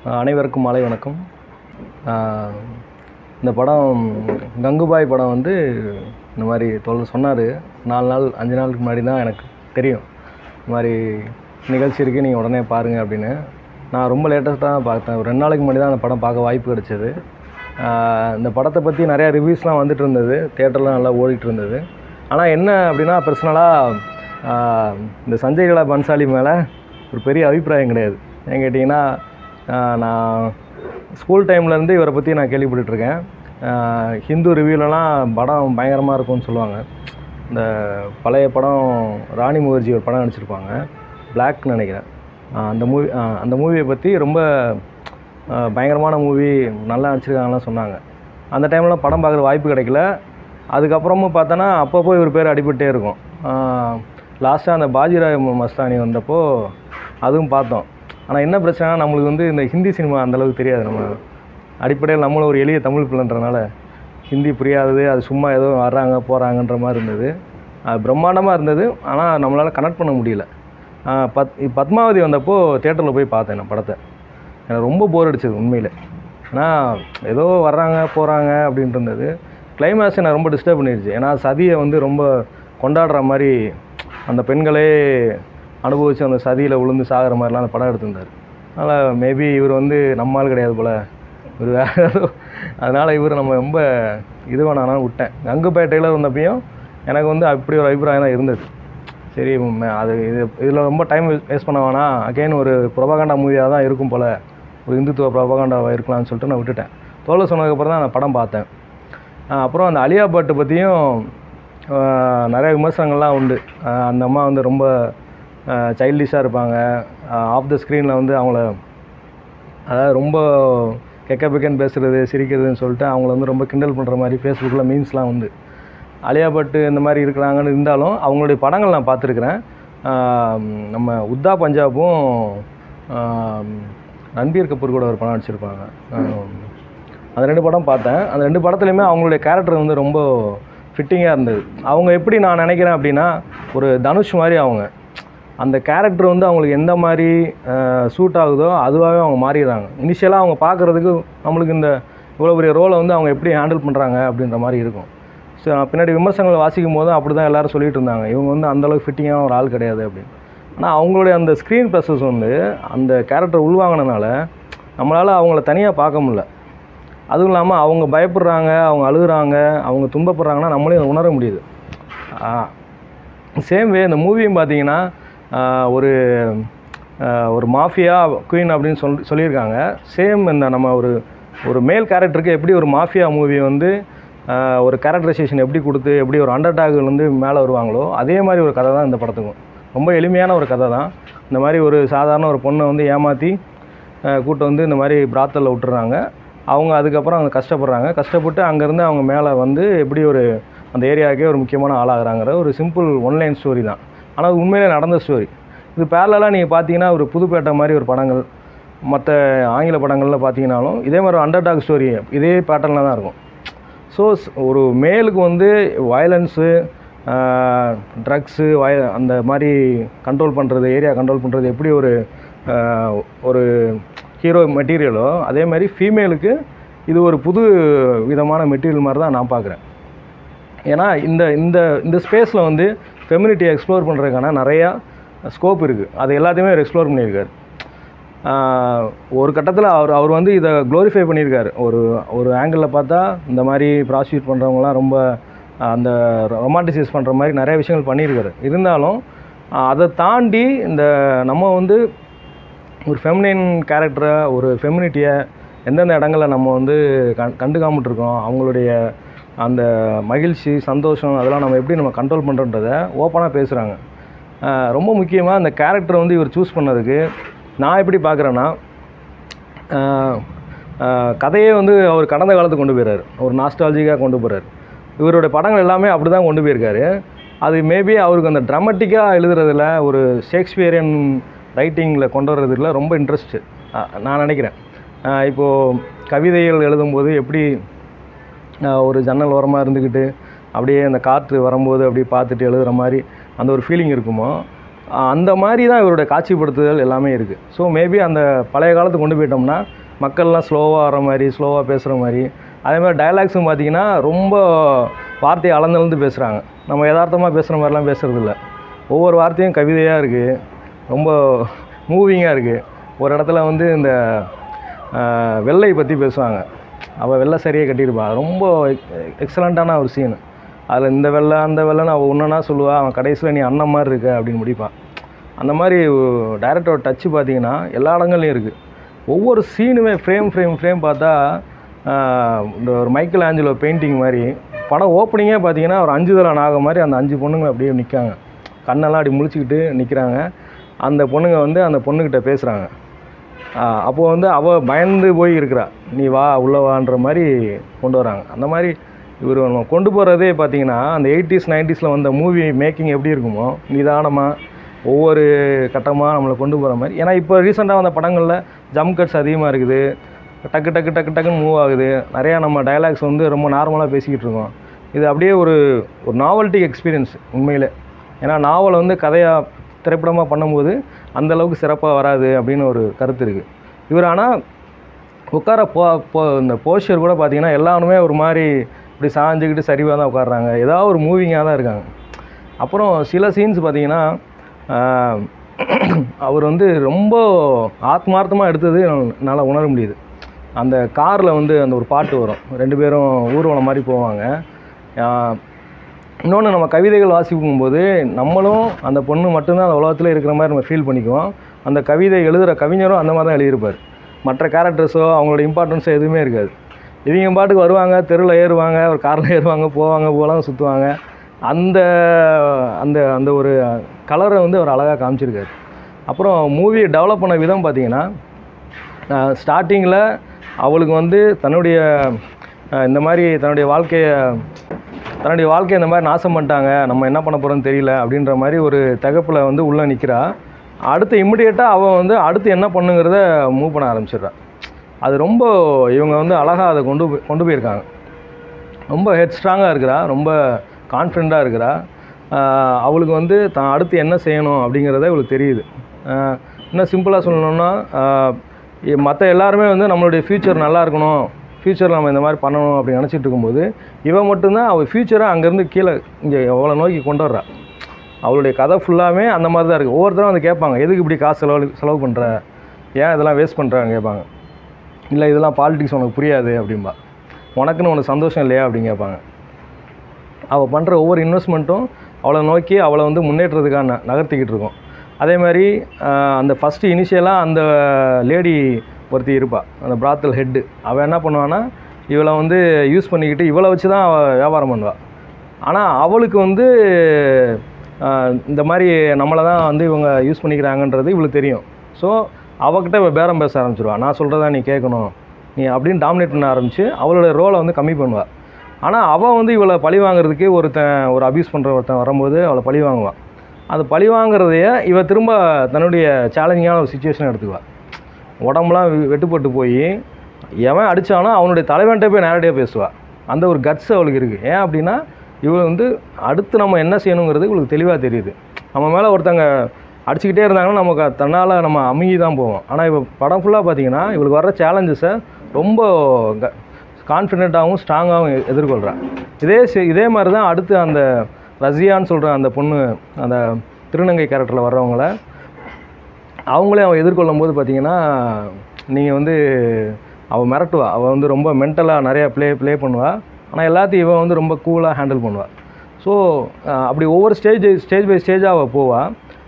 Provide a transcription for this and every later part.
அனைவருக்கும் மாலை வணக்கம் ஆஹ் இந்த படம் கங்குபாய் படம் வந்து இந்த மாதிரி தொல் சொன்னார் நாலு நாள் அஞ்சு நாளுக்கு முன்னாடி தான் எனக்கு தெரியும் இந்த மாதிரி நிகழ்ச்சி இருக்குது நீங்கள் உடனே பாருங்கள் அப்படின்னு நான் ரொம்ப லேட்டஸ்ட்டாக தான் பார்த்தேன் ஒரு ரெண்டு நாளைக்கு முன்னாடி தான் அந்த படம் பார்க்க வாய்ப்பு கிடைச்சது ஆஹ் இந்த படத்தை பற்றி நிறையா ரிவ்யூஸ்லாம் வந்துட்டு இருந்தது தேட்டரில் நல்லா ஓடிட்டு இருந்தது ஆனால் என்ன அப்படின்னா பர்சனலாக இந்த சஞ்சய் லீலா பன்சாலி மேலே ஒரு பெரிய அபிப்பிராயம் கிடையாது ஏன் கேட்டிங்கன்னா ஆஹ் நான் ஸ்கூல் டைம்லேருந்து இவரை பற்றி நான் கேள்விப்பட்டுருக்கேன் ஹிந்து ரிவ்யூலலாம் படம் பயங்கரமாக இருக்கும்னு சொல்லுவாங்க இந்த பழைய படம் ராணி முகர்ஜி ஒரு படம் நடிச்சிருப்பாங்க பிளாக்னு நினைக்கிறேன் ஆஹ் அந்த மூவி அந்த மூவியை பற்றி ரொம்ப ஆஹ் பயங்கரமான மூவி நல்லா நடிச்சிருக்காங்கலாம் சொன்னாங்க அந்த டைம்லாம் படம் பார்க்குற வாய்ப்பு கிடைக்கல அதுக்கப்புறமும் பார்த்தோன்னா அப்பப்போ இவர் பேர் அடிபட்டே இருக்கும் லாஸ்ட்டாக அந்த பாஜிராய் ம- மஸ்தானி வந்தப்போ அதுவும் பார்த்தோம் ஆனால் என்ன பிரச்சனை நம்மளுக்கு வந்து இந்த ஹிந்தி சினிமா அந்தளவுக்கு தெரியாது நம்ம அடிப்படையில் நம்மளும் ஒரு எளிய தமிழ் பிள்ளைன்றனால ஹிந்தி புரியாதது அது சும்மா ஏதோ வர்றாங்க போகிறாங்கன்ற மாதிரி இருந்தது அது பிரம்மாண்டமாக இருந்தது ஆனால் நம்மளால் கனெக்ட் பண்ண முடியல ஆஹ் பத் பத்மாவதி வந்தப்போ தேட்டரில் போய் பார்த்தேன் நான் படத்தை எனக்கு ரொம்ப போர் அடிச்சது உண்மையில் ஏன்னா ஏதோ வர்றாங்க போகிறாங்க அப்படின்ட்டு இருந்தது கிளைமேக்ஸ் என்னை ரொம்ப டிஸ்டர்ப் பண்ணிடுச்சு ஏன்னா சதியை வந்து ரொம்ப கொண்டாடுற மாதிரி அந்த பெண்களே அனுபவித்து அந்த சதியில் விழுந்து சாகிற மாதிரிலாம் அந்த படம் எடுத்திருந்தார் அதனால் மேபி இவர் வந்து நம்மால் கிடையாது போல் இவர் வேறு ஏதோ அதனால் இவர் நம்ம ரொம்ப இது வேணாலும் விட்டேன் கங்குபாய் டெய்லர் வந்தப்பையும் எனக்கு வந்து அப்படி ஒரு அபிப்பிராயம் தான் இருந்தது சரி ம- அது இது இதில் ரொம்ப டைம் வேஸ்ட் பண்ண வேணாம் அகைன் ஒரு ப்ரொபகாண்டா மூவியாக தான் இருக்கும் போல் ஒரு இந்துத்துவ ப்ரொபகாண்டாவாக இருக்கலாம்னு சொல்லிட்டு நான் விட்டுட்டேன் தோலை சொன்னதுக்கப்புறம் தான் நான் படம் பார்த்தேன் ஆஹ் அப்புறம் அந்த அலியா பட்டு பற்றியும் நிறைய விமர்சனங்கள்லாம் உண்டு ஆஹ் அந்த அம்மா வந்து ரொம்ப சைல்டிஷாக இருப்பாங்க ஆஃப் த ஸ்க்ரீனில் வந்து அவங்கள அதாவது ரொம்ப கெக்க பெக்கன்னு பேசுகிறது சிரிக்கிறதுன்னு சொல்லிட்டு அவங்கள வந்து ரொம்ப கிண்டல் பண்ணுற மாதிரி ஃபேஸ்புக்கில் மீம்ஸ்லாம் உண்டு அலியா பட்டு இந்த மாதிரி இருக்கிறாங்கன்னு இருந்தாலும் அவங்களுடைய படங்கள் நான் பார்த்துருக்குறேன் ஆம், நம்ம உத்தா பஞ்சாபும் ஆம், ரன்பீர் கபூர் கூட ஒரு படம் நடிச்சிருப்பாங்க ஆம், அந்த ரெண்டு படம் பார்த்தேன் அந்த ரெண்டு படத்துலையுமே அவங்களுடைய கேரக்டர் வந்து ரொம்ப ஃபிட்டிங்காக இருந்தது அவங்க எப்படி நான் நினைக்கிறேன் அப்படின்னா ஒரு தனுஷ் மாதிரி அவங்க அந்த கேரக்டர் வந்து அவங்களுக்கு எந்த மாதிரி சூட் ஆகுதோ அதுவாகவே அவங்க மாறிடுறாங்க இனிஷியலாக அவங்க பார்க்குறதுக்கு நம்மளுக்கு இந்த இவ்வளோ பெரிய ரோலை வந்து அவங்க எப்படி ஹேண்டில் பண்ணுறாங்க அப்படின்ற மாதிரி இருக்கும் ஸோ பின்னாடி விமர்சனங்கள் வாசிக்கும் போது அப்படி தான் எல்லோரும் சொல்லிட்டு இருந்தாங்க இவங்க வந்து அந்தளவுக்கு ஃபிட்டிங்கான ஒரு ஆள் கிடையாது அப்படின்னு ஆனால் அவங்களுடைய அந்த ஸ்க்ரீன் ப்ரெசஸ் வந்து அந்த கேரக்டர் உள்வாங்கினனால நம்மளால் அவங்கள தனியாக பார்க்க முடியல அதுவும் இல்லாமல் அவங்க பயப்படுறாங்க அவங்க அழுகுறாங்க அவங்க துன்பப்படுறாங்கன்னா நம்மளே அதை உணர முடியுது சேம் வே இந்த மூவியும் பார்த்தீங்கன்னா ஆஹ் ஒரு ஆஹ் ஒரு மாஃபியா குயின் அப்படின்னு சொல் சொல்லியிருக்காங்க சேம் இந்த நம்ம ஒரு ஒரு மேல் கேரக்டருக்கு எப்படி ஒரு மாஃபியா மூவி வந்து ஆஹ் ஒரு கேரக்டரைசேஷன் எப்படி கொடுத்து எப்படி ஒரு அண்டர் வந்து மேலே வருவாங்களோ அதே மாதிரி ஒரு கதை தான் இந்த படத்துக்கும் ரொம்ப எளிமையான ஒரு கதை தான் இந்த மாதிரி ஒரு சாதாரண ஒரு பொண்ணை வந்து ஏமாற்றி கூட்டு வந்து இந்த மாதிரி பிராத்தலில் விட்டுறாங்க அவங்க அதுக்கப்புறம் அவங்க கஷ்டப்படுறாங்க கஷ்டப்பட்டு அங்கேருந்து அவங்க மேலே வந்து எப்படி ஒரு அந்த ஏரியாவுக்கே ஒரு முக்கியமான ஆளாகிறாங்கிற ஒரு சிம்பிள் ஒன்லைன் ஸ்டோரி தான் ஆனால் அது உண்மையிலே நடந்த ஸ்டோரி இது பேரலாக நீங்கள் பார்த்தீங்கன்னா ஒரு புதுப்பேட்டை மாதிரி ஒரு படங்கள் மற்ற ஆங்கில படங்களில் பார்த்தீங்கன்னாலும் இதே மாதிரி ஒரு அண்டர் டாக் ஸ்டோரி இதே பேட்டர்னில் தான் இருக்கும் ஸோ ஒரு மேலுக்கு வந்து வயலன்ஸு ட்ரக்ஸு வய அந்த மாதிரி கண்ட்ரோல் பண்ணுறது ஏரியா கண்ட்ரோல் பண்ணுறது எப்படி ஒரு ஆஹ், ஒரு ஹீரோ மெட்டீரியலோ அதே மாதிரி ஃபீமேலுக்கு இது ஒரு புது விதமான மெட்டீரியல் மாதிரி தான் நான் பார்க்குறேன் ஏன்னா இந்த இந்த இந்த ஸ்பேஸில் வந்து ஃபெமினிட்டியை எக்ஸ்ப்ளோர் பண்ணுறதுக்கான நிறையா ஸ்கோப் இருக்குது அது எல்லாத்தையுமே அவர் எக்ஸ்ப்ளோர் பண்ணியிருக்காரு ஆஹ் ஒரு கட்டத்தில் அவர் அவர் வந்து இதை க்ளோரிஃபை பண்ணியிருக்காரு ஒரு ஒரு ஆங்கிளில் பார்த்தா இந்த மாதிரி ப்ராசிக்யூட் பண்ணுறவங்களாம் ரொம்ப அந்த ரொமான்டிசைஸ் பண்ணுற மாதிரி நிறைய விஷயங்கள் பண்ணியிருக்காரு இருந்தாலும் ஆஹ் அதை தாண்டி இந்த நம்ம வந்து ஒரு ஃபெமினின் கேரக்டரை ஒரு ஃபெமினிட்டியை எந்தெந்த இடங்களில் நம்ம வந்து கண் கண்டுக்காமட்டு இருக்கோம் அவங்களுடைய அந்த மகிழ்ச்சி சந்தோஷம் அதெல்லாம் நம்ம எப்படி நம்ம கண்ட்ரோல் பண்ணுறன்றத ஓப்பனாக பேசுகிறாங்க ரொம்ப முக்கியமாக அந்த கேரக்டரை வந்து இவர் சூஸ் பண்ணதுக்கு நான் எப்படி பார்க்குறேன்னா ஆஹ் ஆஹ் கதையே வந்து அவர் கடந்த காலத்துக்கு கொண்டு போயிறாரு ஒரு நாஸ்டாலஜிக்காக கொண்டு போகிறார் இவருடைய படங்கள் எல்லாமே அப்படி தான் கொண்டு போயிருக்காரு அது மேபி அவருக்கு அந்த ட்ராமட்டிக்காக எழுதுறதுல ஒரு ஷேக்ஸ்பியரியன் ரைட்டிங்கில் கொண்டு வர்றதுல ரொம்ப இன்ட்ரெஸ்ட்டு நான் நினைக்கிறேன் ஆஹ் இப்போது கவிதைகள் எழுதும்போது எப்படி ஆஹ் ஒரு ஜன்னல் ஓரமாக இருந்துக்கிட்டு அப்படியே அந்த காற்று வரும்போது அப்படியே பார்த்துட்டு எழுதுகிற மாதிரி அந்த ஒரு ஃபீலிங் இருக்குமோ ஆஹ் அந்த மாதிரி தான் இவருடைய காட்சிப்படுத்துதல் எல்லாமே இருக்குது ஸோ மேபி அந்த பழைய காலத்துக்கு கொண்டு போயிட்டோம்னா மக்கள்லாம் ஸ்லோவாக வர மாதிரி ஸ்லோவாக பேசுகிற மாதிரி அதே மாதிரி டயலாக்ஸும் பார்த்தீங்கன்னா ரொம்ப வார்த்தையை அளந்தளந்து பேசுகிறாங்க நம்ம யதார்த்தமாக பேசுகிற மாதிரிலாம் பேசுறது இல்ல ஒவ்வொரு வார்த்தையும் கவிதையாக இருக்குது ரொம்ப மூவிங்காக இருக்குது ஒரு இடத்துல வந்து இந்த ஆஹ், வெள்ளை பற்றி பேசுவாங்க அவள் வெள்ளை சரியாக கட்டியிருப்பா ரொம்ப எக்ஸலண்ட்டான ஒரு சீன் அதில் இந்த வெள்ளை அந்த வெள்ளைன்னு அவள் ஒன்றுனா சொல்லுவா அவன் கடைசியில் நீ அண்ணன் மாதிரி இருக்க அப்படின்னு முடிப்பான் அந்த மாதிரி டைரக்டரோட டச்சு பார்த்தீங்கன்னா எல்லா இடங்கள்லையும் இருக்குது ஒவ்வொரு சீனுமே ஃப்ரேம் ஃப்ரேம் ஃப்ரேம் பார்த்தா ஆஹ், இந்த ஒரு மைக்கேல் ஆஞ்சலோ பெயிண்டிங் மாதிரி படம் ஓப்பனிங்கே பார்த்தீங்கன்னா ஒரு அஞ்சு தலை நாகம் மாதிரி அந்த அஞ்சு பொண்ணுங்க அப்படியே நிற்காங்க கண்ணெல்லாம் அப்படி முழிச்சுக்கிட்டு நிற்கிறாங்க அந்த பொண்ணுங்க வந்து அந்த பொண்ணுக்கிட்ட பேசுகிறாங்க அப்போது வந்து அவள் பயந்து போய் இருக்கிறா நீ வா உள்ள வான்ற மாதிரி கொண்டு வராங்க அந்த மாதிரி இவர் கொண்டு போகிறதே பார்த்தீங்கன்னா அந்த எயிட்டிஸ் நைன்டிஸில் வந்த மூவி மேக்கிங் எப்படி இருக்குமோ நிதானமாக ஒவ்வொரு கட்டமாக நம்மளை கொண்டு போகிற மாதிரி ஏன்னா இப்போ ரீசெண்டாக வந்த படங்களில் ஜம்ப் கட்ஸ் அதிகமாக இருக்குது டக்கு டக்கு டக்கு டக்குன்னு மூவ் ஆகுது நிறையா நம்ம டயலாக்ஸ் வந்து ரொம்ப நார்மலாக பேசிக்கிட்டு இருக்கோம் இது அப்படியே ஒரு ஒரு நாவல்ட்டி எக்ஸ்பீரியன்ஸ் உண்மையிலே ஏன்னா நாவலை வந்து கதையாக திரைப்படமாக பண்ணும்போது அந்த அளவுக்கு சிறப்பாக வராது அப்படின்னு ஒரு கருத்து இருக்குது இவர் ஆனால் உட்கார போ போ இந்த போஸ்டர் கூட பார்த்தீங்கன்னா எல்லாருமே ஒரு மாதிரி இப்படி சாஞ்சுக்கிட்டு சரிவாக தான் உட்காடுறாங்க ஏதாவது ஒரு மூவிங்காக தான் இருக்காங்க அப்புறம் சில சீன்ஸ் பார்த்தீங்கன்னா ஆஹ், அவர் வந்து ரொம்ப ஆத்மார்த்தமாக எடுத்தது என்னால் உணர முடியுது அந்த காரில் வந்து அந்த ஒரு பாட்டு வரும் ரெண்டு பேரும் ஊர்வலம் மாதிரி போவாங்க ஆஹ், இன்னொன்று நம்ம கவிதைகள் வாசிக்கும்போது நம்மளும் அந்த பொண்ணு மட்டும்தான் அந்த உலகத்தில் இருக்கிற மாதிரி நம்ம ஃபீல் பண்ணிக்குவோம் அந்த கவிதை எழுதுகிற கவிஞரும் அந்த மாதிரி தான் எழுதியிருப்பார் மற்ற கேரக்டர்ஸோ அவங்களோட இம்பார்ட்டன்ஸோ எதுவுமே இருக்காது இவங்க பாட்டுக்கு வருவாங்க தெருவில் ஏறுவாங்க ஒரு காரில் ஏறுவாங்க போவாங்க போகலாம் சுற்றுவாங்க அந்த அந்த அந்த ஒரு கலரை வந்து அவர் அழகாக காமிச்சிருக்காரு அப்புறம் மூவியை டெவலப் பண்ண விதம் பார்த்தீங்கன்னா ஸ்டார்டிங்கில் அவளுக்கு வந்து தன்னுடைய அஹ், இந்த மாதிரி தன்னுடைய வாழ்க்கையை தன்னுடைய வாழ்க்கையை இந்த மாதிரி நாசம் பண்ணிட்டாங்க நம்ம என்ன பண்ண போகிறோம்னு தெரியல அப்படின்ற மாதிரி ஒரு தகப்பில் வந்து உள்ளே நிற்கிறா அடுத்து இமிடியேட்டாக அவள் வந்து அடுத்து என்ன பண்ணுங்கிறத மூவ் பண்ண ஆரம்பிச்சிடுறா அது ரொம்ப இவங்க வந்து அழகாக அதை கொண்டு போய் கொண்டு போயிருக்காங்க ரொம்ப ஹெட் ஸ்ட்ராங்காக இருக்கிறா ரொம்ப கான்ஃபிடண்ட்டாக இருக்கிறா ஆஹ் அவளுக்கு வந்து தான் அடுத்து என்ன செய்யணும் அப்படிங்கிறத இவளுக்கு தெரியுது ஆஹ் இன்னும் சிம்பிளாக சொல்லணும்னா மற்ற எல்லாருமே வந்து நம்மளுடைய ஃப்யூச்சர் நல்லா இருக்கணும் ஃப்யூச்சரில் நம்ம இந்த மாதிரி பண்ணணும் அப்படின்னு நினச்சிட்டு இருக்கும்போது இவன் மட்டும்தான் அவள் ஃப்யூச்சரை அங்கேருந்து கீழே இங்கே எவ்வளோ நோக்கி கொண்டு வர்றா அவளுடைய கதை ஃபுல்லாகவே அந்த மாதிரி தான் இருக்குது ஒவ்வொருத்தரும் வந்து கேட்பாங்க எதுக்கு இப்படி காசு செலவு செலவு பண்ணுற ஏன் இதெல்லாம் வேஸ்ட் பண்ணுறாங்க கேட்பாங்க இல்லை இதெல்லாம் பாலிடிக்ஸ் உனக்கு புரியாது அப்படிம்பா உனக்குன்னு உனக்கு சந்தோஷம் இல்லையா அப்படின்னு கேட்பாங்க அவள் பண்ணுற ஒவ்வொரு இன்வெஸ்ட்மெண்ட்டும் அவளை நோக்கி அவளை வந்து முன்னேற்றத்துக்காக ந நகர்த்திக்கிட்டு இருக்கோம் அதே மாதிரி ஆஹ், அந்த ஃபஸ்ட்டு இனிஷியலாக அந்த லேடி ஒருத்தி இருப்பாள் அந்த பிராத்தல் ஹெட்டு அவள் என்ன பண்ணுவான்னா இவளை வந்து யூஸ் பண்ணிக்கிட்டு இவளை வச்சு தான் அவள் வியாபாரம் பண்ணுவாள் ஆனால் அவளுக்கு வந்து ஆஹ், இந்த மாதிரி நம்மளை தான் வந்து இவங்க யூஸ் பண்ணிக்கிறாங்கன்றது இவளுக்கு தெரியும் ஸோ அவகிட்ட இவள் பேரம் பேச ஆரம்பிச்சிருவா நான் சொல்கிறதா நீ கேட்கணும் நீ அப்படின்னு டாமினேட் பண்ண ஆரம்பித்து அவளோட ரோலை வந்து கம்மி பண்ணுவாள் ஆனால் அவள் வந்து இவளை பழி வாங்குறதுக்கு ஒருத்தன் ஒரு அபியூஸ் பண்ணுற ஒருத்தன் வரும்போது அவளை பழி வாங்குவான் அது பழி வாங்குறதைய இவ திரும்ப தன்னுடைய சேலஞ்சிங்கான ஒரு சுச்சுவேஷன் எடுத்துக்குவாள் உடம்புலாம் வெ- வெட்டுப்பட்டு போய் எவன் அடித்தானோ அவனுடைய தலைவன்கிட்ட போய் நேரடியாக பேசுவாள் அந்த ஒரு கட்ஸ் அவளுக்கு இருக்குது ஏன் அப்படின்னா இவள் வந்து அடுத்து நம்ம என்ன செய்யணுங்கிறது இவளுக்கு தெளிவாக தெரியுது நம்ம மேலே ஒருத்தங்க அடிச்சுக்கிட்டே இருந்தாங்கன்னா நமக்கு தன்னால் நம்ம அமுங்கி தான் போவோம் ஆனால் இப்போ படம் ஃபுல்லாக பார்த்தீங்கன்னா இவளுக்கு வர்ற சேலஞ்சஸை ரொம்ப க கான்ஃபிடென்ட்டாகவும் ஸ்ட்ராங்காகவும் எதிர்கொள்கிறான் இதே சி- இதே மாதிரி தான் அடுத்து அந்த ரசியான்னு சொல்கிற அந்த பொண்ணு அந்த திருநங்கை கேரக்டரில் வர்றவங்கள அவங்களே அவன் எதிர்கொள்ளும் போது பார்த்தீங்கன்னா நீங்கள் வந்து அவள் மிரட்டுவா அவள் வந்து ரொம்ப மென்டலாக நிறையா ப்ளே ப்ளே பண்ணுவா ஆனால் எல்லாத்தையும் இவன் வந்து ரொம்ப கூலாக ஹேண்டில் பண்ணுவாள் ஸோ அப்படி ஒவ்வொரு ஸ்டேஜ் ஸ்டேஜ் பை ஸ்டேஜாக அவள் போவாள்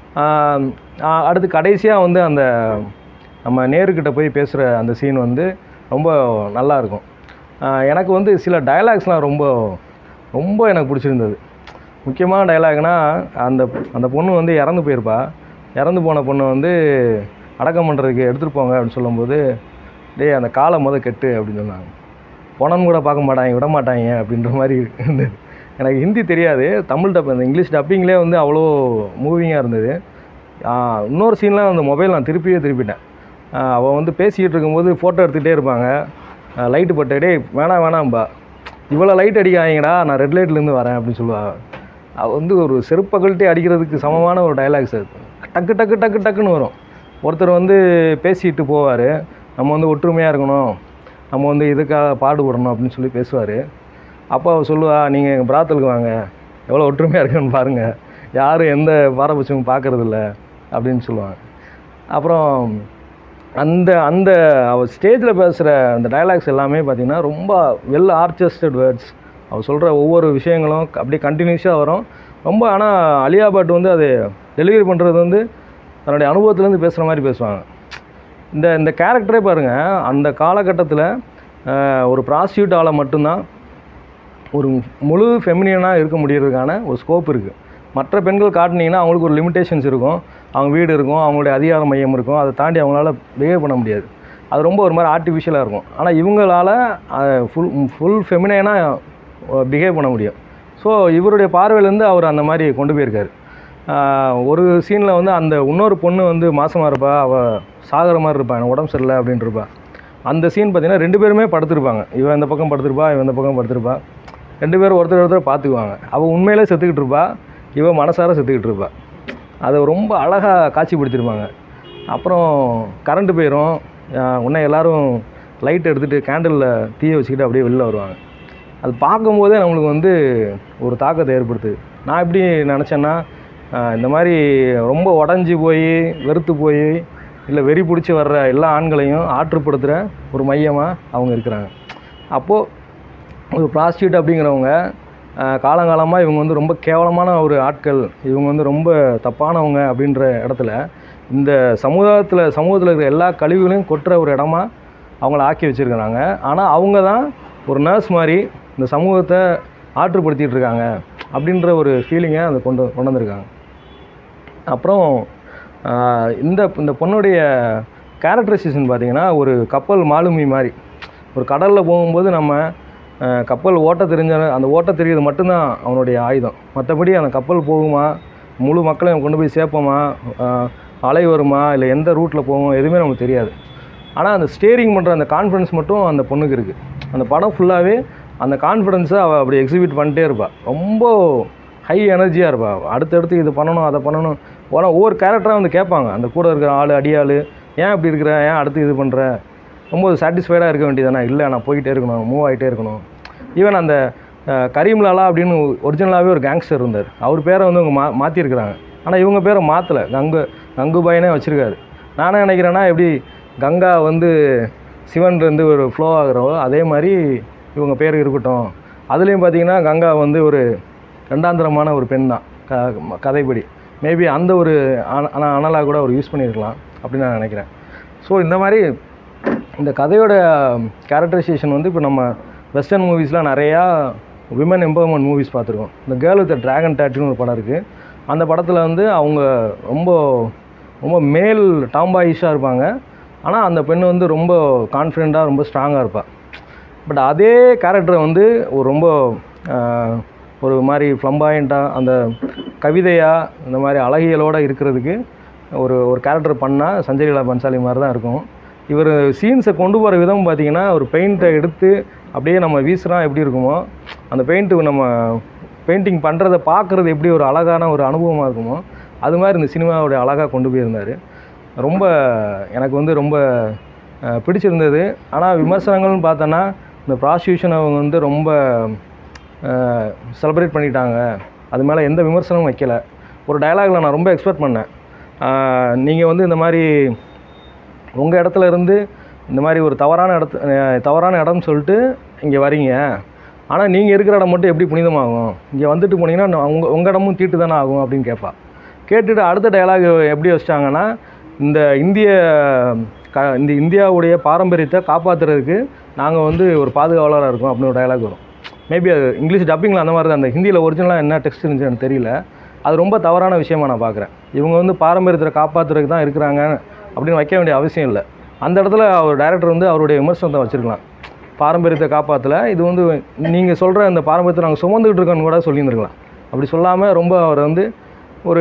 அடுத்து கடைசியாக வந்து அந்த நம்ம நேருக்கிட்ட போய் பேசுகிற அந்த சீன் வந்து ரொம்ப நல்லா இருக்கும் ஆஹ் எனக்கு வந்து சில டயலாக்ஸ்லாம் ரொம்ப ரொம்ப எனக்கு பிடிச்சிருந்தது முக்கியமான டயலாக்னா அந்த அந்த பொண்ணு வந்து இறந்து போயிருப்பா இறந்து போன பொண்ணை வந்து அடக்கம் பண்ணுறதுக்கு எடுத்துகிட்டு போங்க அப்படின்னு சொல்லும்போது டேய் அந்த காலை முத கெட்டு அப்படின்னு சொன்னாங்க போனன்னு கூட பார்க்க மாட்டாங்க விட மாட்டாங்க அப்படின்ற மாதிரி இருந்தது எனக்கு ஹிந்தி தெரியாது தமிழ் டப் அந்த இங்கிலீஷ் டப்பிங்லேயே வந்து அவ்வளோ மூவிங்காக இருந்தது ஆஹ் இன்னொரு சீன்லாம் அந்த மொபைல் நான் திருப்பியே திருப்பிட்டேன் ஆஹ் அவள் வந்து பேசிக்கிட்டு இருக்கும்போது ஃபோட்டோ எடுத்துகிட்டே இருப்பாங்க லைட்டு பட்டு டேய் வேணாம் வேணாம்பா இவ்வளோ லைட் அடிக்காதீங்கடா நான் ரெட் லைட்லேருந்து வரேன் அப்படின்னு சொல்லுவாள் அவள் வந்து ஒரு செருப்பை கழட்டி அடிக்கிறதுக்கு சமமான ஒரு டயலாக்ஸ் அது டக்கு டக்கு டக்கு டக்குன்னு வரும் ஒருத்தர் வந்து பேசிட்டு போவார் நம்ம வந்து ஒற்றுமையாக இருக்கணும் நம்ம வந்து இதுக்காக பாடுபடணும் அப்படின்னு சொல்லி பேசுவார் அப்போ அவ சொல்லுவா நீங்கள் எங்கள் பிராத்தலுக்கு வாங்க எவ்வளோ ஒற்றுமையாக இருக்குன்னு பாருங்கள் யாரும் எந்த பாரபட்சமும் பார்க்கறதில்ல அப்படின்னு சொல்லுவாங்க அப்புறம் அந்த அந்த அவள் ஸ்டேஜில் பேசுகிற அந்த டயலாக்ஸ் எல்லாமே பார்த்திங்கன்னா ரொம்ப வெல் ஆர்கெஸ்டட் வேர்ட்ஸ் அவள் சொல்கிற ஒவ்வொரு விஷயங்களும் அப்படியே கண்டினியூஸாக வரும் ரொம்ப ஆனால் அலியா பட் வந்து அது டெலிவரி பண்ணுறது வந்து தன்னுடைய அனுபவத்துலேருந்து பேசுகிற மாதிரி பேசுவாங்க இந்த இந்த கேரக்டரே பாருங்கள் அந்த காலகட்டத்தில் ஒரு ப்ராஸ்டியூட் ஆளை மட்டும்தான் ஒரு முழு ஃபெமினியனாக இருக்க முடியறதுக்கான ஒரு ஸ்கோப் இருக்குது மற்ற பெண்கள் காட்டினீங்கன்னா அவங்களுக்கு ஒரு லிமிடேஷன்ஸ் இருக்கும் அவங்க வீடு இருக்கும் அவங்களுடைய அதிகார மையம் இருக்கும் அதை தாண்டி அவங்களால பிஹேவ் பண்ண முடியாது அது ரொம்ப ஒரு மாதிரி ஆர்டிஃபிஷியலாக இருக்கும் ஆனால் இவங்களால ஃபுல் ஃபுல் ஃபெமினைனாக பிஹேவ் பண்ண முடியும் ஸோ இவருடைய பார்வையிலேருந்து அவர் அந்த மாதிரி கொண்டு போயிருக்காரு ஆஹ் ஒரு சீனில் வந்து அந்த இன்னொரு பொண்ணு வந்து மாசமாக இருப்பா அவள் சாகிற மாதிரி இருப்பா எனக்கு உடம்பு சரியில்லை அப்படின்ட்டு இருப்பா அந்த சீன் பார்த்தீங்கன்னா ரெண்டு பேருமே படுத்திருப்பாங்க இவன் இந்த பக்கம் படுத்திருப்பா இவன் இந்த பக்கம் படுத்திருப்பா ரெண்டு பேரும் ஒருத்தர் ஒருத்தர் பார்த்துக்குவாங்க அவள் உண்மையிலே செத்துக்கிட்டு இருப்பா இவன் மனசார செத்துக்கிட்டு இருப்பா அதை ரொம்ப அழகாக காட்சிப்படுத்தியிருப்பாங்க அப்புறம் கரண்ட்டு போயிடும் உடனே எல்லாரும் லைட் எடுத்துகிட்டு கேண்டலில் தீயை வச்சுக்கிட்டு அப்படியே வெளில வருவாங்க அது பார்க்கும்போதே நம்மளுக்கு வந்து ஒரு தாக்கத்தை ஏற்படுத்துது நான் எப்படி நினச்சேன்னா ஆஹ் இந்த மாதிரி ரொம்ப உடஞ்சி போய் வெறுத்து போய் இல்லை வெறி பிடிச்சி வர்ற எல்லா ஆண்களையும் ஆற்றுப்படுத்துகிற ஒரு மையமாக அவங்க இருக்கிறாங்க அப்போது ஒரு ப்ராஸ்டியூட் அப்படிங்கிறவங்க ஆஹ் காலங்காலமாக இவங்க வந்து ரொம்ப கேவலமான ஒரு ஆட்கள் இவங்க வந்து ரொம்ப தப்பானவங்க அப்படின்ற இடத்துல இந்த சமுதாயத்தில் சமூகத்தில் இருக்கிற எல்லா கழிவுகளையும் கொட்டுற ஒரு இடமா அவங்கள ஆக்கி வச்சுருக்கிறாங்க ஆனால் அவங்க தான் ஒரு நர்ஸ் மாதிரி இந்த சமூகத்தை ஆற்றுப்படுத்திட்டு இருக்காங்க அப்படின்ற ஒரு ஃபீலிங்கை அதை கொண்டு கொண்டு வந்திருக்காங்க அப்புறம் ஆஹ் இந்த இந்த பொண்ணுடைய கேரக்டரைசேஷன் பார்த்தீங்கன்னா ஒரு கப்பல் மாலுமி மாதிரி ஒரு கடலில் போகும்போது நம்ம ஆஹ் கப்பல் ஓட்ட தெரிஞ்ச அந்த ஓட்ட தெரியுது மட்டும்தான் அவனுடைய ஆயுதம் மற்றபடி அந்த கப்பல் போகுமா முழு மக்களையும் கொண்டு போய் சேர்ப்போமா ஆஹ் அலை வருமா இல்லை எந்த ரூட்டில் போகும் எதுவுமே நமக்கு தெரியாது ஆனால் அந்த ஸ்டேரிங் பண்ணுற அந்த கான்ஃபிடன்ஸ் மட்டும் அந்த பொண்ணுக்கு இருக்குது அந்த படம் ஃபுல்லாகவே அந்த கான்ஃபிடென்ஸை அவள் அப்படி எக்ஸிபிட் பண்ணிட்டே இருப்பாள் ரொம்ப ஹை எனர்ஜியாக இருப்பாள் அவ. அடுத்தடுத்து இது பண்ணணும் அதை பண்ணணும் ஆனால் ஒவ்வொரு கேரக்டராக வந்து கேட்பாங்க அந்த கூட இருக்கிற ஆள் அடியாள் ஏன் இப்படி இருக்கிற ஏன் அடுத்து இது பண்ணுற ரொம்ப சாட்டிஸ்ஃபைடாக இருக்க வேண்டியதானே இல்லை நான் போயிட்டே இருக்கணும் மூவ் ஆகிட்டே இருக்கணும் ஈவன் அந்த அஹ், கரீம் லாலா அப்படின்னு ஒரிஜினலாகவே ஒரு கேங்ஸ்டர் இருந்தார் அவர் பேரை வந்து அவங்க மா மாற்றிருக்கிறாங்க ஆனால் இவங்க பேரை மாற்றலை கங்கு கங்குபாயினே வச்சுருக்காரு நானே நினைக்கிறேன்னா எப்படி கங்கா வந்து சிவன் இருந்து ஒரு ஃப்ளோ ஆகுறோ அதே மாதிரி இவங்க பேர் இருக்கட்டும் அதுலேயும் பார்த்தீங்கன்னா கங்கா வந்து ஒரு ரெண்டாந்தரமான ஒரு பெண் தான் க ம- கதைப்படி மேபி அந்த ஒரு அன அனலாக கூட அவர் யூஸ் பண்ணியிருக்கலாம் அப்படின்னு நான் நினைக்கிறேன் ஸோ இந்த மாதிரி இந்த கதையோட கேரக்டரைசேஷன் வந்து இப்போ நம்ம வெஸ்டர்ன் மூவிஸ்லாம் நிறையா விமன் எம்பவர்மெண்ட் மூவிஸ் பார்த்துருக்கோம் இந்த கேர்ள் வித் ட்ராகன் டேட்டுன்னு ஒரு படம் இருக்குது அந்த படத்தில் வந்து அவங்க ரொம்ப ரொம்ப மேல் டாம்பாயிஷாக இருப்பாங்க ஆனால் அந்த பெண் வந்து ரொம்ப கான்ஃபிடெண்ட்டாக ரொம்ப ஸ்ட்ராங்காக இருப்பாள் பட் அதே கேரக்டரை வந்து ஒரு ரொம்ப ஆஹ், ஒரு மாதிரி ஃப்ளம்பாயண்ட்டாக அந்த கவிதையாக இந்த மாதிரி அழகியலோடு இருக்கிறதுக்கு ஒரு ஒரு கேரக்டர் பண்ணால் சஞ்சய் லீலா பன்சாலி மாதிரி தான் இருக்கும் இவர் சீன்ஸை கொண்டு போகிற விதம் பார்த்தீங்கன்னா ஒரு பெயிண்ட்டை எடுத்து அப்படியே நம்ம வீசுனா எப்படி இருக்குமோ அந்த பெயிண்ட்டு நம்ம பெயிண்டிங் பண்ணுறதை பார்க்குறது எப்படி ஒரு அழகான ஒரு அனுபவமாக இருக்குமோ அது மாதிரி இந்த சினிமாவோடைய அழகாக கொண்டு போயிருந்தார் ரொம்ப எனக்கு வந்து ரொம்ப அஹ், பிடிச்சிருந்தது ஆனால் விமர்சனங்கள்னு பார்த்தோன்னா இந்த ப்ராஸ்டியூஷன் அவங்க வந்து ரொம்ப செலிப்ரேட் பண்ணிட்டாங்க அது மேலே எந்த விமர்சனமும் வைக்கல ஒரு டயலாகில் நான் ரொம்ப எக்ஸ்பெக்ட் பண்ணேன் நீங்கள் வந்து இந்த மாதிரி உங்கள் இடத்துல இருந்து இந்த மாதிரி ஒரு தவறான இடத்து அஹ் தவறான இடம்னு சொல்லிட்டு இங்கே வரீங்க ஆனால் நீங்கள் இருக்கிற இடம் மட்டும் எப்படி புனிதமாகும் இங்கே வந்துட்டு போனீங்கன்னா உங்கள் உங்கள் இடமும் தீட்டு தானே ஆகும் அப்படின்னு கேட்பா கேட்டுட்டு அடுத்த டயலாக் எப்படி வச்சிட்டாங்கன்னா இந்த இந்திய க இந்த இந்தியாவுடைய பாரம்பரியத்தை காப்பாற்றுறதுக்கு நாங்கள் வந்து ஒரு பாதுகாவலராக இருக்கோம் அப்படின்னு ஒரு டயலாக் வரும் மேபி அது இங்கிலீஷ் டப்பிங்கில் அந்த மாதிரி தான் அந்த ஹிந்தியில் ஒரிஜினலாக என்ன டெக்ஸ்ட் இருந்துச்சு எனக்கு தெரியல அது ரொம்ப தவறான விஷயமா நான் பார்க்குறேன் இவங்க வந்து பாரம்பரியத்தை காப்பாற்றுறதுக்கு தான் இருக்கிறாங்க அப்படின்னு வைக்க வேண்டிய அவசியம் இல்லை அந்த இடத்துல அவர் டைரக்டர் வந்து அவருடைய விமர்சனத்தை வச்சுருக்கலாம் பாரம்பரியத்தை காப்பாற்றல இது வந்து நீங்கள் சொல்கிற இந்த பாரம்பரியத்தை நாங்கள் சுமந்துக்கிட்டு இருக்கோன்னு கூட சொல்லியிருந்துருக்கலாம் அப்படி சொல்லாமல் ரொம்ப அவர் வந்து ஒரு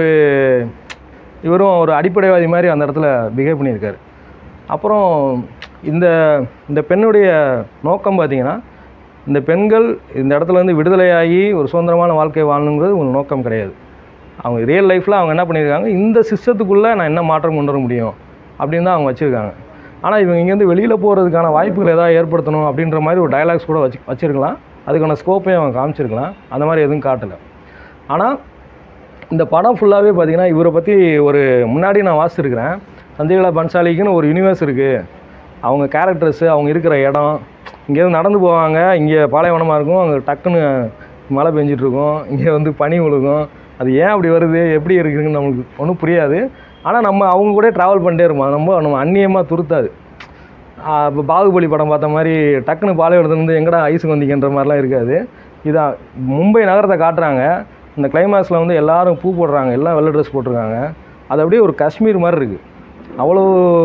இவரும் ஒரு அடிப்படைவாதி மாதிரி அந்த இடத்துல பிஹேவ் பண்ணியிருக்காரு அப்புறம் இந்த இந்த பெண்ணுடைய நோக்கம் பார்த்தீங்கன்னா இந்த பெண்கள் இந்த இடத்துல இருந்து விடுதலையாகி ஒரு சுதந்திரமான வாழ்க்கை வாழணுங்கிறது ஒரு நோக்கம் கிடையாது அவங்க ரியல் லைஃப்பில் அவங்க என்ன பண்ணியிருக்காங்க இந்த சிஸ்டத்துக்குள்ளே நான் என்ன மாற்றம் கொண்டு வர முடியும் அப்படின்னு தான் அவங்க வச்சுருக்காங்க ஆனால் இவங்க இங்கேருந்து வெளியில் போகிறதுக்கான வாய்ப்புகள் ஏதாவது ஏற்படுத்தணும் அப்படின்ற மாதிரி ஒரு டயலாக்ஸ் கூட வச்சு வச்சுருக்கலாம் அதுக்கான ஸ்கோப்பையும் அவங்க காமிச்சிருக்கலாம் அந்த மாதிரி எதுவும் காட்டலை ஆனால் இந்த படம் ஃபுல்லாகவே பார்த்தீங்கன்னா இவரை பற்றி ஒரு முன்னாடி நான் வாசிச்சிருக்கிறேன் சஞ்சய்லா பன்சாலிக்குன்னு ஒரு யூனிவர்ஸ் இருக்குது அவங்க கேரக்டர்ஸு அவங்க இருக்கிற இடம் இங்கேருந்து நடந்து போவாங்க இங்கே பாலைவனமாக இருக்கும் அங்கே டக்குன்னு மழை பெஞ்சிட்டு இருக்கும் இங்கே வந்து பனி விழுகும் அது ஏன் அப்படி வருது எப்படி இருக்குதுன்னு நம்மளுக்கு ஒன்றும் புரியாது ஆனால் நம்ம அவங்க கூட ட்ராவல் பண்ணிட்டே இருப்போம் அது ரொம்ப நம்ம அந்நியமாக துருத்தாது இப்போ பாகுபலி படம் பார்த்த மாதிரி டக்குன்னு பாலைவனத்துலேருந்து எங்கடா ஐஸுக்கு வந்தீங்கன்ற மாதிரிலாம் இருக்காது இதான் மும்பை நகரத்தை காட்டுறாங்க இந்த கிளைமேக்ஸில் வந்து எல்லாரும் பூ போடுறாங்க எல்லாம் வெள்ளை ட்ரெஸ் போட்டிருக்காங்க அது அப்படியே ஒரு காஷ்மீர் மாதிரி இருக்குது அவ்வளோ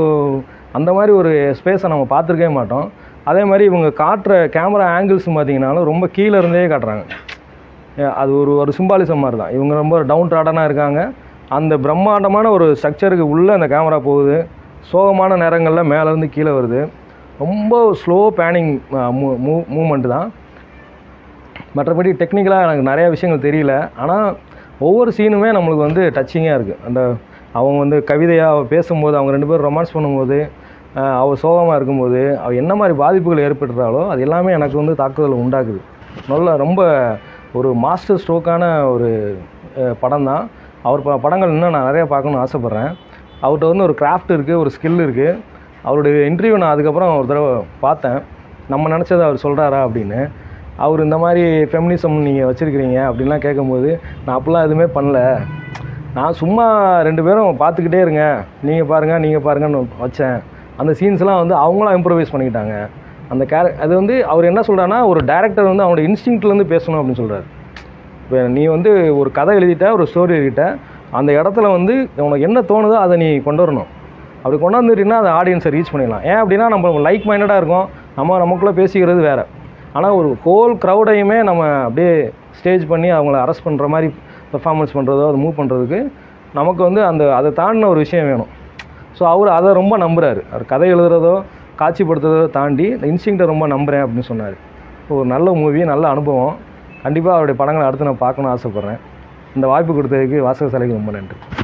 அந்த மாதிரி ஒரு ஸ்பேஸை நம்ம பார்த்துருக்கவே மாட்டோம் அதே மாதிரி இவங்க காட்டுற கேமரா ஆங்கிள்ஸ் பார்த்தீங்கன்னாலும் ரொம்ப கீழே இருந்தே காட்டுறாங்க ஏ- அது ஒரு ஒரு சிம்பாலிசம் மாதிரி தான் இவங்க ரொம்ப டவுன் ட்ராடனாக இருக்காங்க அந்த பிரம்மாண்டமான ஒரு ஸ்ட்ரக்சருக்கு உள்ளே அந்த கேமரா போகுது சோகமான நேரங்களில் மேலேருந்து கீழே வருது ரொம்ப ஸ்லோ பேனிங் மூ மூமெண்ட் தான் மற்றபடி டெக்னிக்கலாக எனக்கு நிறைய விஷயங்கள் தெரியல ஆனால் ஒவ்வொரு சீனுமே நம்மளுக்கு வந்து டச்சிங்காக இருக்குது அந்த அவங்க வந்து கவிதையாக அவ பேசும்போது அவங்க ரெண்டு பேரும் ரொமான்ஸ் பண்ணும்போது அஹ், அவ சோகமாக இருக்கும்போது அவ என்ன மாதிரி பாதிப்புகள் ஏற்படுறாளோ அது எல்லாமே எனக்கு வந்து தாக்குதல் உண்டாக்குது நல்ல ரொம்ப ஒரு மாஸ்டர் ஸ்ட்ரோக்கான ஒரு படம் தான் அவர் ப படங்கள் இன்னும் நான் நிறைய பார்க்கணும்னு ஆசைப்பட்றேன் அவர்கிட்ட வந்து ஒரு கிராஃப்ட் இருக்குது ஒரு ஸ்கில் இருக்குது அவருடைய இன்டர்வியூ நான் அதுக்கப்புறம் ஒரு தடவை பார்த்தேன் நம்ம நினச்சதை அவர் சொல்கிறாரா அப்படின்னு அவர் இந்த மாதிரி ஃபெமினிசம் நீங்கள் வச்சுருக்கிறீங்க அப்படின்லாம் கேட்கும்போது நான் அப்படிலாம் எதுவுமே பண்ணல நான் சும்மா ரெண்டு பேரும் பார்த்துக்கிட்டே இருங்க நீங்கள் பாருங்கள் நீங்கள் பாருங்கன்னு வச்சேன் அந்த சீன்ஸ்லாம் வந்து அவங்களாம் இம்ப்ரவைஸ் பண்ணிக்கிட்டாங்க அந்த கேர அது வந்து அவர் என்ன சொல்கிறாருன்னா ஒரு டேரக்டர் வந்து அவனோட இன்ஸ்டிங்க்ட்லேருந்து பேசணும் அப்படின்னு சொல்கிறார் இப்போ நீ வந்து ஒரு கதை எழுதிட்ட ஒரு ஸ்டோரி எழுதிட்ட அந்த இடத்துல வந்து உனக்கு என்ன தோணுதோ அதை நீ கொண்டு வரணும் அப்படி கொண்டாந்துட்டீங்கன்னா அந்த ஆடியன்ஸை ரீச் பண்ணிடலாம் ஏன் அப்படின்னா நம்ம லைக் மைண்டடாக இருக்கும் நம்ம நமக்குள்ளே பேசிக்கிறது வேறு ஆனால் ஒரு ஹோல் க்ரௌடையுமே நம்ம அப்படியே ஸ்டேஜ் பண்ணி அவங்கள அரெஸ்ட் பண்ணுற மாதிரி பெர்ஃபார்மன்ஸ் பண்ணுறதோ அதை மூவ் பண்ணுறதுக்கு நமக்கு வந்து அந்த அதை தாண்டின ஒரு விஷயம் வேணும் ஸோ அவர் அதை ரொம்ப நம்புறாரு அவர் கதை எழுதுறதோ காட்சிப்படுத்துறதோ தாண்டி இந்த இன்ஸ்டிங்க்டை ரொம்ப நம்புகிறேன் அப்படின்னு சொன்னார் ஒரு நல்ல மூவி நல்ல அனுபவம் கண்டிப்பாக அவருடைய படங்களை அடுத்து நான் பார்க்கணும்னு ஆசைப்பட்றேன் இந்த வாய்ப்பு கொடுத்ததுக்கு வாசக சாலைக்கு ரொம்ப நன்றி